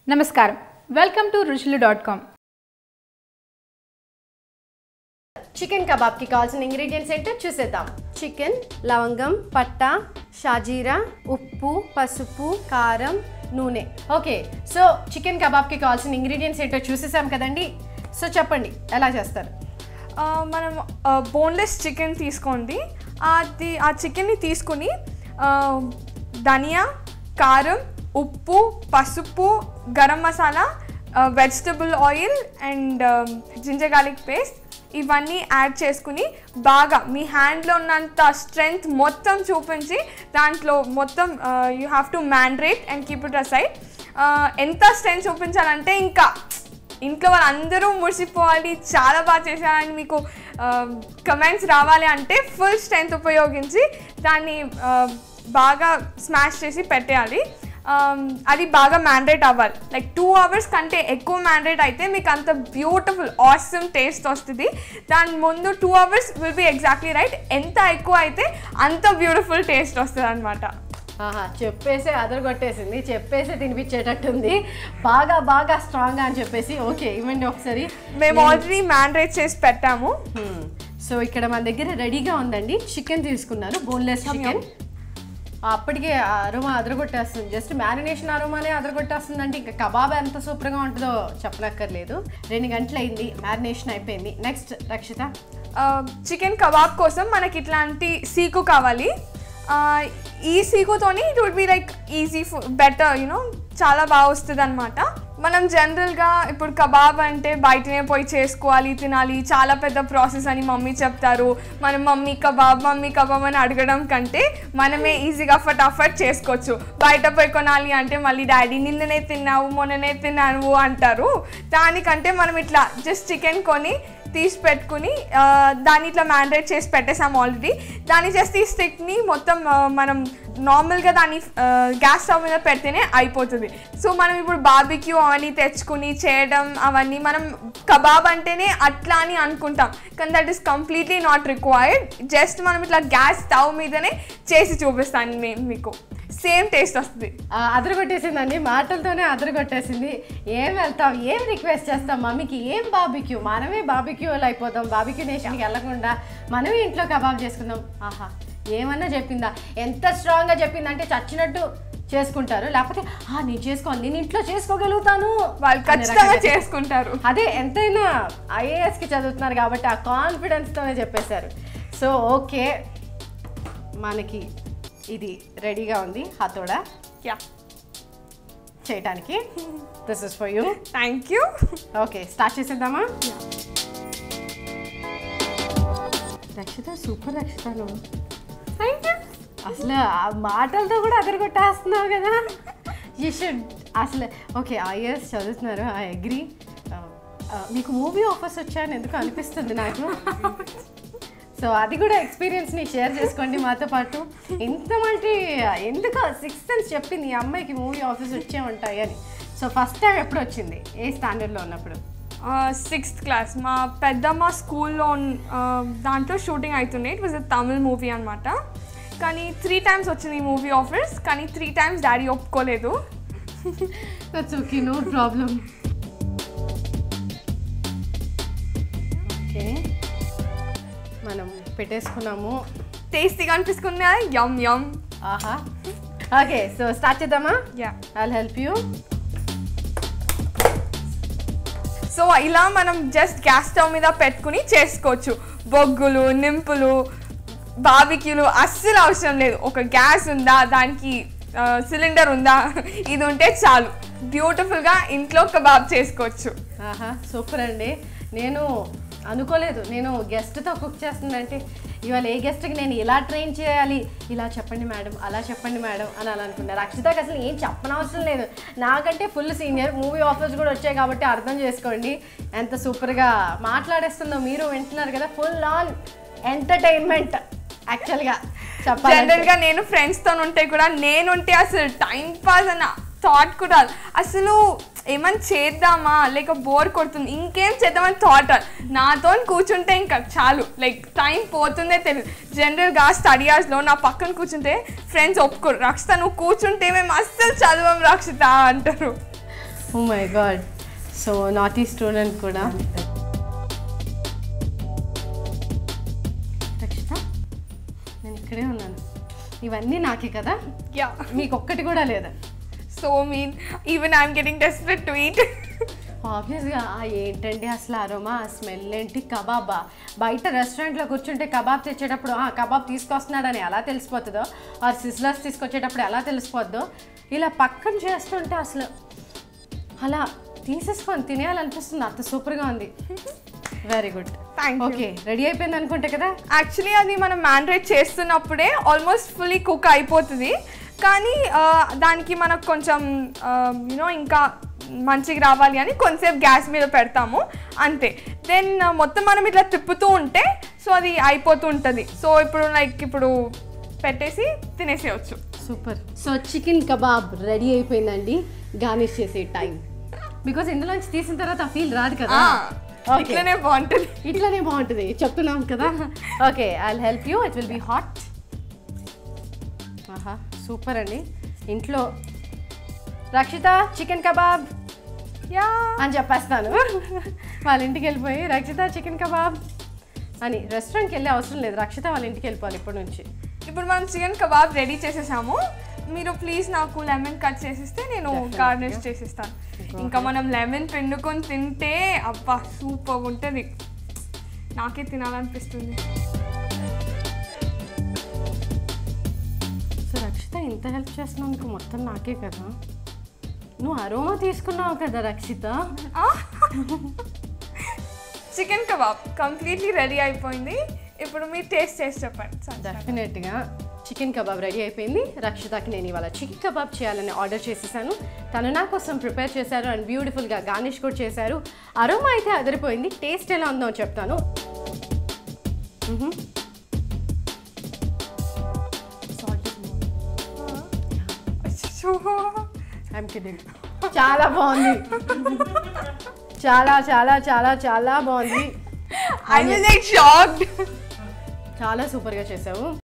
నమస్కారం welcome to Ruchulu dot com chicken కబాబ్కి కావాల్సిన ఇంగ్రీడియంట్స్ ఏంటో చూసేద్దాం చికెన్ లవంగం పట్టా షాజీరా ఉప్పు పసుపు కారం నూనె ఓకే సో చికెన్ కబాబ్కి కావాల్సిన ఇంగ్రీడియంట్స్ ఏంటో చూసేసాం కదండి సో చెప్పండి ఎలా చేస్తారు ఆ, మనం బోన్లెస్ చికెన్ తీసుకోండి అది ఆ చికెన్ని తీసుకుని ఆ, ధనియా కారం ఉప్పు పసుపు garam masala vegetable oil and ginger garlic paste ఇవన్నీ యాడ్ చేసుకుని బాగా మీ హ్యాండ్లో ఉన్నంత స్ట్రెంగ్త్ మొత్తం చూపించి దాంట్లో మొత్తం you have to marinate and keep it aside ఎంత స్ట్రెంగ్త్ చూపించాలంటే ఇంకా ఇంట్లో వాళ్ళందరూ మురిసిపోవాలి చాలా బాగా చేశారని మీకు కమెంట్స్ రావాలి అంటే ఫుల్ స్ట్రెంత్ ఉపయోగించి దాన్ని ఆ, బాగా స్మాష్ చేసి పెట్టేయాలి Um, అది బాగా మ్యాండేట్ అవ్వాలి లైక్ టూ అవర్స్ కంటే ఎక్కువ మ్యాండేట్ అయితే మీకు అంత బ్యూటిఫుల్ ఆసమ్ టేస్ట్ వస్తుంది దాని ముందు two hours will be exactly right ఎంత ఎక్కువ అయితే అంత బ్యూటిఫుల్ టేస్ట్ వస్తుంది అనమాట ఆహా చెప్పేసి అదరగొట్టేసింది చెప్పేసి తినిపించేటట్టుంది బాగా బాగా స్ట్రాంగ్ అని చెప్పేసి ఓకే ఇవ్వండి ఒకసారి మేము ఆల్రెడీ మ్యాండేట్ చేసి పెట్టాము సో ఇక్కడ మన దగ్గర రెడీగా ఉందండి చికెన్ తీసుకున్నారు బోన్లెస్ చికెన్ అప్పటికే అరుమా అదరగొట్టేస్తుంది జస్ట్ మ్యారినేషన్ అరుమానే అదరగొట్టేస్తుంది అంటే ఇంకా కబాబ్ ఎంత సూపర్గా ఉంటుందో చెప్పనక్కర్లేదు రెండు గంటలు అయింది మ్యారినేషన్ అయిపోయింది నెక్స్ట్ రక్షిత చికెన్ కబాబ్ కోసం మనకి ఇట్లాంటి సీకు కావాలి ఆ, ఈ సీకుతోని it would be like easy better you know చాలా బాగా వస్తుంది అనమాట మనం జనరల్గా ఇప్పుడు కబాబ్ అంటే బయటనే పోయి చేసుకోవాలి తినాలి చాలా పెద్ద ప్రాసెస్ అని మమ్మీ చెప్తారు మనం మమ్మీ కబాబ్ మమ్మీ కబాబ్ అని అడగడం కంటే మనమే ఈజీగా ఫటాఫట్ చేసుకోవచ్చు బయట పోయి కొనాలి అంటే మళ్ళీ డాడీ నిన్ననే తిన్నావు మొన్ననే తిన్నావు అంటారు దానికంటే మనం ఇట్లా జస్ట్ చికెన్ కొని తీసి పెట్టుకుని ఆ, దాన్ని ఇట్లా మ్యాండేట్ చేసి పెట్టేసాం ఆల్రెడీ దాన్ని జస్ట్ ఈ స్టిక్ని మొత్తం ఆ, మనం నార్మల్గా దాన్ని గ్యాస్ స్టవ్ మీద పెడితేనే అయిపోతుంది సో మనం ఇప్పుడు బార్బిక్యూ అవన్నీ తెచ్చుకుని చేయడం అవన్నీ మనం కబాబ్ అంటేనే అట్లా అని అనుకుంటాం కానీ that is completely not required just మనం ఇట్లా గ్యాస్ స్టవ్ మీదనే చేసి చూపిస్తాను మీ- మీకు సేమ్ టేస్ట్ వస్తుంది ఆ, అదరగొట్టేసిందండి మాటలతోనే అదరగొట్టేసింది ఏం వెళ్తాం ఏం రిక్వెస్ట్ చేస్తాం మమ్మీకి ఏం బాబిక్యూ మనమే బాబిక్యూలు అయిపోతాం బాబిక్యూ నేషన్కి వెళ్ళకుండా మనమే ఇంట్లో కబాబ్ చేసుకుందాం ఆహా ఏమన్నా చెప్పిందా ఎంత స్ట్రాంగ్గా చెప్పిందంటే చచ్చినట్టు చేసుకుంటారు లేకపోతే "ఆ, నేను చేసుకోవాలి నేను ఇంట్లో చేసుకోగలుగుతాను వాళ్ళు అనే ఖచ్చితంగా రకంగా చెప్- చేసుకుంటారు అదే ఎంతైనా ఐఏఎస్కి చదువుతున్నారు కాబట్టి ఆ కాన్ఫిడెన్స్తోనే చెప్పేశారు సో ఓకే మనకి ఇది రెడీగా ఉంది హతోడా యా చేయటానికి this is for you thank you okay start చేసేద్దామా రక్షిత సూపర్ రక్షిత నువ్వు థ్యాంక్ యూ అసలు ఆ మాటలతో కూడా అదరగొట్టేస్తున్నావు కదా యూ షుడ్ అసలు ఓకే ఐఎస్ చదువుతున్నారు ఐ అగ్రి మీకు మూవీ ఆఫర్స్ వచ్చాయని ఎందుకు అనిపిస్తుంది నాకు సో అది కూడా ఎక్స్పీరియన్స్ని షేర్ చేసుకోండి మాతో పాటు ఎంత మంచి ఎందుకో సిక్స్త్ సెన్స్ చెప్పింది ఈ అమ్మాయికి మూవీ ఆఫర్స్ వచ్చే ఉంటాయి అని సో ఫస్ట్ టైం ఎప్పుడు వచ్చింది ఏ స్టాండర్డ్లో ఉన్నప్పుడు సిక్స్త్ క్లాస్ మా పెద్దమ్మ స్కూల్లో దాంట్లో షూటింగ్ అవుతుండే it was a Tamil movie అనమాట కానీ త్రీ టైమ్స్ వచ్చింది ఈ మూవీ ఆఫర్స్ కానీ త్రీ టైమ్స్ డాడీ ఒప్పుకోలేదు that's okay no problem okay మనం పెట్టేసుకున్నాము టేస్టీగా అనిపిస్తుంది యమ్ యమ్ ఆహా ఓకే సో స్టార్ట్ చేద్దామా yeah I help you so ఇలా మనం జస్ట్ గ్యాస్ స్టవ్ మీద పెట్టుకుని చేసుకోవచ్చు బొగ్గులు నింపులు బాబిక్యూలు అస్సలు అవసరం లేదు ఒక గ్యాస్ ఉందా దానికి సిలిండర్ ఉందా ఇది ఉంటే చాలు బ్యూటిఫుల్గా ఇంట్లో కబాబ్ చేసుకోవచ్చు ఆహా సూపర్ అండి నేను అనుకోలేదు నేను గెస్ట్తో కుక్ చేస్తుందంటే ఇవాళ ఏ గెస్ట్కి నేను ఇలా ట్రైన్ చేయాలి ఇలా చెప్పండి మేడం అలా చెప్పండి మేడం అని అలా అనుకున్నారు అక్షితకి అసలు ఏం చెప్పనవసరం లేదు నాకంటే ఫుల్ సీనియర్ మూవీ ఆఫర్స్ కూడా వచ్చాయి కాబట్టి అర్థం చేసుకోండి ఎంత సూపర్గా మాట్లాడేస్తుందో మీరు వింటున్నారు కదా ఫుల్ ఆన్ ఎంటర్టైన్మెంట్ యాక్చువల్గా చెప్పాలి జనరల్గా నేను ఫ్రెండ్స్తో ఉంటే కూడా నేనుంటే అసలు టైం పాస్ అన్న థాట్ కూడా రాదు. అసలు ఏమని చేద్దామా లేక బోర్ కొడుతుంది ఇంకేం చేద్దామని థాట్ నాతో కూర్చుంటే ఇంకా చాలు లైక్ టైం పోతుందే తెలియదు జనరల్గా స్టడీ అవర్స్లో నా పక్కన కూర్చుంటే ఫ్రెండ్స్ ఒప్పుకోరు రక్షిత నువ్వు కూర్చుంటే మేము అస్సలు చదవం రక్షిత అంటారు oh my God so naughty student కూడా రక్షిత నేను ఇక్కడే ఉన్నాను ఇవన్నీ నాకే కదా యా మీకు ఒక్కటి కూడా లేదా so mean even I'm getting desperate to eat ఆబ్వియస్గా ఏంటండి అసలు అరోమా ఆ స్మెల్ ఏంటి కబాబా బయట రెస్టారెంట్లో కూర్చుంటే కబాబ్ తెచ్చేటప్పుడు ఆ కబాబ్ తీసుకొస్తున్నాడని ఎలా తెలిసిపోతుందో ఆ సిజ్లర్స్ తీసుకొచ్చేటప్పుడు ఎలా తెలిసిపోద్దో ఇలా పక్కన చేస్తుంటే అసలు అలా తీసేసుకొని తినేయాలనిపిస్తుంది అంత సూపర్గా ఉంది very good Thank you. Okay ready అయిపోయింది అనుకుంటే కదా యాక్చువల్లీ అది మనం మ్యాన్రేట్ చేస్తున్నప్పుడే ఆల్మోస్ట్ ఫుల్లీ కుక్ అయిపోతుంది కానీ ఆ, దానికి మనకు కొంచెం యూనో ఇంకా మంచిగా రావాలి అని కొంచెంసేపు గ్యాస్ మీద పెడతాము అంతే దెన్ మొత్తం మనం ఇట్లా తిప్పుతూ ఉంటే సో అది అయిపోతూ ఉంటుంది సో ఇప్పుడు లైక్ ఇప్పుడు పెట్టేసి తినేసేయచ్చు super so chicken kebab ready అయిపోయిందండి గార్నిష్ చేసే టైం బికాస్ ఇందులోంచి తీసిన తర్వాత ఆ ఫీల్ రాదు కదా Okay. ఇట్లనే బాగుంటుంది ఇట్లానే బాగుంటుంది చెప్తున్నాం కదా okay I help you it will be hot ఆహా సూపర్ అండి ఇంట్లో రక్షిత చికెన్ కబాబ్ యా అని చెప్పేస్తాను వాళ్ళ ఇంటికి వెళ్ళిపోయి రక్షిత చికెన్ కబాబ్ అని రెస్టారెంట్కి వెళ్ళే అవసరం లేదు రక్షిత వాళ్ళ ఇంటికి వెళ్ళిపోవాలి ఇప్పటి నుంచి ఇప్పుడు మనం చికెన్ కబాబ్ రెడీ చేసేసాము మీరు ప్లీజ్ నాకు లెమన్ కట్ చేసిస్తే నేను Definitely. గార్నిష్ చేసిస్తాను ఇంకా మనం లెమన్ పిండుకొని తింటే అబ్బా సూపర్ ఉంటుంది నాకే తినాలనిపిస్తుంది సో రక్షిత ఇంత హెల్ప్ చేసినందుకు మొత్తం నాకే కదా నువ్వు అరోమా తీసుకున్నావు కదా Rakshita chicken kebab completely ready అయిపోయింది ఇప్పుడు మీరు టేస్ట్ చేసి చెప్పండి సరే, సరే. డెఫినెట్గా చికెన్ కబాబ్ రెడీ అయిపోయింది రక్షితకి నేను ఇవాళ చికెన్ కబాబ్ చేయాలని ఆర్డర్ చేసేసాను తను నా కోసం ప్రిపేర్ చేశారు అండ్ బ్యూటిఫుల్గా గార్నిష్ కూడా చేశారు అరోమా అయితే అదిరిపోయింది టేస్ట్ ఎలా ఉందో చెప్తాను అచ్చచ్చో. ఐమ్ కిడింగ్ చాలా బాగుంది చాలా చాలా చాలా చాలా బాగుంది I was like shocked. చాలా సూపర్గా చేసావు